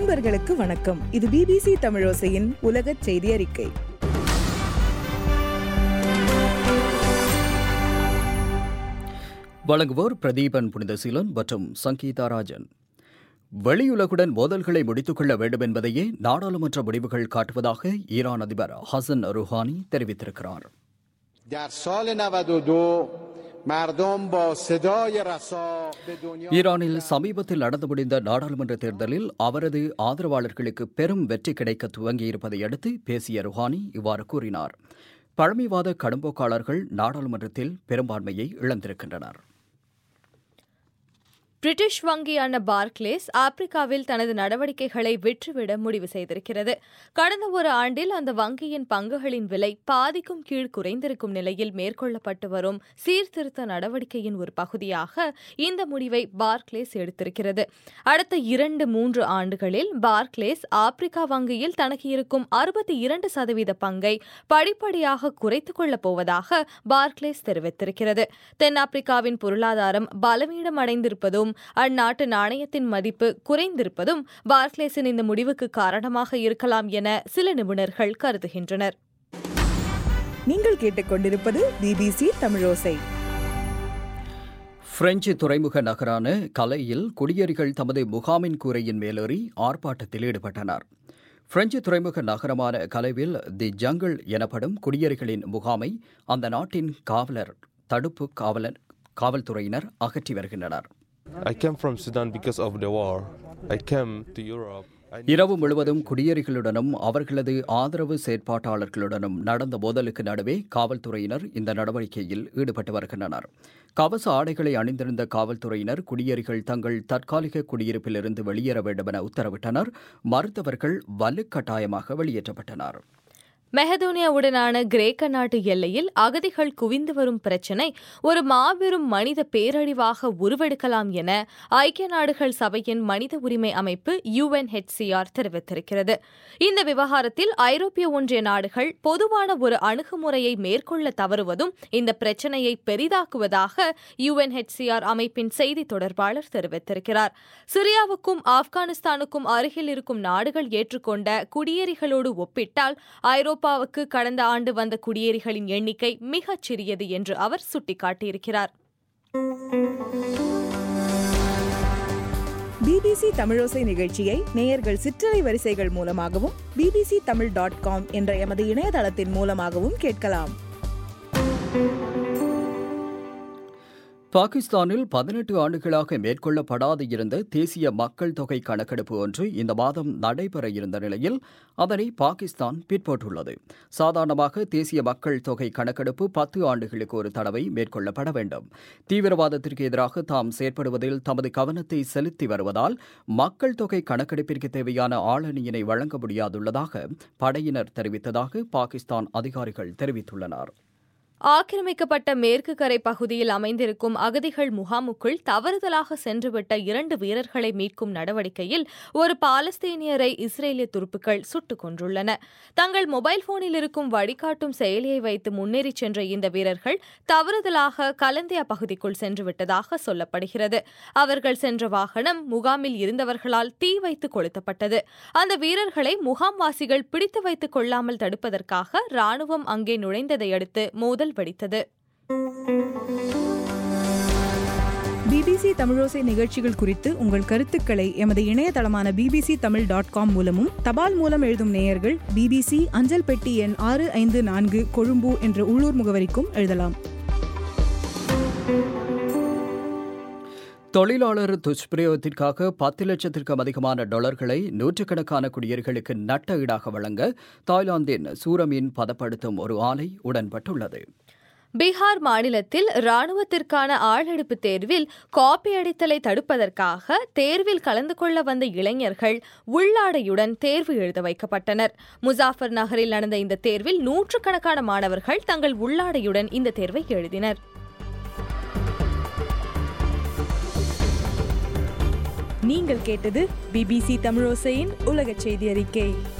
நண்பர்களுக்கு வணக்கம் இது பிபிசி தமிழோசையின் உலக செய்தி அறிக்கை வழங்குவோர் பிரதீபன் புனிதசீலன் மற்றும் சங்கீதா ராஜன் வெளியுலகுடன் மோதல்களை முடித்துக் கொள்ள வேண்டும் என்பதையே நாடாளுமன்ற முடிவுகள் காட்டுவதாக ஈரான் அதிபர் ஹசன் ருஹானி தெரிவித்திருக்கிறார் در سال 92 مردم با صدای رسا به دنیا ஈரானில் சமீபத்தில் நடந்து முடிந்த நாடாளுமன்ற தேர்தலில் அவரது ஆதரவாளர்களுக்கு பெரும் வெற்றி கிடைக்க துவங்கியிருப்பதை அடுத்து பேசிய ருஹானி இவ்வாறு கூறினார் பழமைவாத கடும்போக்காளர்கள் நாடாளுமன்றத்தில் பெரும்பான்மையை இழந்திருக்கின்றனர் பிரிட்டிஷ் வங்கியான பார்க்லேஸ் ஆப்பிரிக்காவில் தனது நடவடிக்கைகளை விற்றுவிட முடிவு செய்திருக்கிறது கடந்த ஒரு ஆண்டில் அந்த வங்கியின் பங்குகளின் விலை பாதிக்கும் கீழ் குறைந்திருக்கும் நிலையில் மேற்கொள்ளப்பட்டு வரும் சீர்திருத்த நடவடிக்கையின் ஒரு பகுதியாக இந்த முடிவை பார்க்லேஸ் எடுத்திருக்கிறது அடுத்த இரண்டு மூன்று ஆண்டுகளில் பார்க்லேஸ் ஆப்பிரிக்கா வங்கியில் தனக்கு இருக்கும் அறுபத்தி இரண்டு சதவீத பங்கை படிப்படியாக குறைத்துக் கொள்ளப் போவதாக பார்க்லேஸ் தெரிவித்திருக்கிறது தென்னாப்பிரிக்காவின் பொருளாதாரம் பலவீனம் அடைந்திருப்பதும் அந்நாட்டு நாணயத்தின் மதிப்பு குறைந்திருப்பதும் பார்க்லேஸின் இந்த முடிவுக்கு காரணமாக இருக்கலாம் என சில நிபுணர்கள் கருதுகின்றனர் நீங்கள் கேட்டுக்கொண்டிருப்பது பிபிசி தமிழோசை பிரெஞ்சு துறைமுக நகரான கலையில் குடியேறிகள் தமது முகாமின் கூரையின் மேலேறி ஆர்ப்பாட்டத்தில் ஈடுபட்டனர் பிரெஞ்சு துறைமுக நகரமான கலைவில் தி ஜங்கிள் எனப்படும் குடியேறிகளின் முகாமை அந்த நாட்டின் காவலர் தடுப்பு காவலர் காவல்துறையினர் அகற்றி வருகின்றனர் I came from Sudan because of the war. I came to Europe. I இரவு முழுவதும் குடியேறிகளுடனும் அவர்களது ஆதரவு செயற்பாட்டாளர்களுடனும் நடந்த மோதலுக்கு நடுவே காவல்துறையினர் இந்த நடவடிக்கையில் ஈடுபட்டு வருகின்றனர் கவச ஆடைகளை அணிந்திருந்த காவல்துறையினர் குடியேறிகள் தங்கள் தற்காலிக குடியிருப்பிலிருந்து வெளியேற வேண்டுமென உத்தரவிட்டனர் மறுத்தவர்கள் வலுக்கட்டாயமாக வெளியேற்றப்பட்டனர் மெஹதோனியாவுடனான கிரேக்க நாட்டு எல்லையில் அகதிகள் குவிந்து வரும் பிரச்சினை ஒரு மாபெரும் மனித பேரழிவாக உருவெடுக்கலாம் என ஐக்கிய நாடுகள் சபையின் மனித உரிமை அமைப்பு யுஎன்ஹெச்சிஆர் தெரிவித்திருக்கிறது இந்த விவகாரத்தில் ஐரோப்பிய ஒன்றிய நாடுகள் பொதுவான ஒரு அணுகுமுறையை மேற்கொள்ள தவறுவதும் இந்த பிரச்சினையை பெரிதாக்குவதாக யுஎன்ஹெச்சிஆர் அமைப்பின் செய்தி தொடர்பாளர் தெரிவித்திருக்கிறார் சிரியாவுக்கும் ஆப்கானிஸ்தானுக்கும் அருகில் இருக்கும் நாடுகள் ஏற்றுக்கொண்ட குடியேறிகளோடு ஒப்பிட்டால் ஐரோப்பா ஐரோப்பாவுக்கு கடந்த ஆண்டு வந்த குடியேறிகளின் எண்ணிக்கை மிகச் சிறியது என்று அவர் சுட்டிக்காட்டியிருக்கிறார் பிபிசி தமிழோசை நிகழ்ச்சியை நேயர்கள் சிற்றலை வரிசைகள் மூலமாகவும் பிபிசி தமிழ் டாட் காம் என்ற எமது இணையதளத்தின் மூலமாகவும் கேட்கலாம் பாகிஸ்தானில் பதினெட்டு ஆண்டுகளாக மேற்கொள்ளப்படாது இருந்த தேசிய மக்கள் தொகை கணக்கெடுப்பு ஒன்று இந்த மாதம் நடைபெற இருந்த நிலையில் அதனை பாகிஸ்தான் பிற்போட்டுள்ளது சாதாரணமாக தேசிய மக்கள் தொகை கணக்கெடுப்பு பத்து ஆண்டுகளுக்கு ஒரு தடவை மேற்கொள்ளப்பட வேண்டும் தீவிரவாதத்திற்கு எதிராக தாம் செயற்படுவதில் தமது கவனத்தை செலுத்தி வருவதால் மக்கள் தொகை கணக்கெடுப்பிற்கு தேவையான ஆளணியினை வழங்க முடியாதுள்ளதாக படையினர் தெரிவித்ததாக பாகிஸ்தான் அதிகாரிகள் தெரிவித்துள்ளனர் ஆக்கிரமிக்கப்பட்ட மேற்கு கரை பகுதியில் அமைந்திருக்கும் அகதிகள் முகாமுக்குள் தவறுதலாக சென்றுவிட்ட இரண்டு வீரர்களை மீட்கும் நடவடிக்கையில் ஒரு பாலஸ்தீனியரை இஸ்ரேலிய துருப்புக்கள் சுட்டுக் கொன்றுள்ளன தங்கள் மொபைல் போனில் இருக்கும் வழிகாட்டும் செயலியை வைத்து முன்னேறிச் சென்ற இந்த வீரர்கள் தவறுதலாக கலந்தியா பகுதிக்குள் சென்றுவிட்டதாக சொல்லப்படுகிறது அவர்கள் சென்ற வாகனம் முகாமில் இருந்தவர்களால் தீ வைத்து கொளுத்தப்பட்டது அந்த வீரர்களை முகாம்வாசிகள் பிடித்து வைத்துக் கொள்ளாமல் தடுப்பதற்காக ராணுவம் அங்கே நுழைந்ததை அடுத்து மோதல் வெடித்தது பிபிசி தமிழோசை நிகழ்ச்சிகள் குறித்து உங்கள் கருத்துக்களை எமது இணையதளமான பிபிசி தமிழ் டாட் காம் மூலமும் தபால் மூலம் எழுதும் நேயர்கள் பிபிசி அஞ்சல் பெட்டி எண் ஆறு ஐந்து நான்கு கொழும்பு என்ற உள்ளூர் முகவரிக்கும் எழுதலாம் தொழிலாளர் துஷ்பிரயோகத்திற்காக பத்து லட்சத்திற்கும் அதிகமான டாலர்களை நூற்றுக்கணக்கான குடியேறிகளுக்கு நட்ட ஈடாக வழங்க தாய்லாந்தின் சூரமீன் பதப்படுத்தும் ஒரு ஆலை உடன்பட்டுள்ளது பீகார் மாநிலத்தில் ராணுவத்திற்கான ஆளெடுப்பு தேர்வில் காப்பி அடித்தலை தடுப்பதற்காக தேர்வில் கலந்து கொள்ள வந்த இளைஞர்கள் உள்ளாடையுடன் தேர்வு எழுத வைக்கப்பட்டனர் முசாஃபர் நகரில் நடந்த இந்த தேர்வில் நூற்றுக்கணக்கான மாணவர்கள் தங்கள் உள்ளாடையுடன் இந்த தேர்வை எழுதினர் நீங்கள் கேட்டது பிபிசி தமிழோசையின் உலக செய்தி அறிக்கை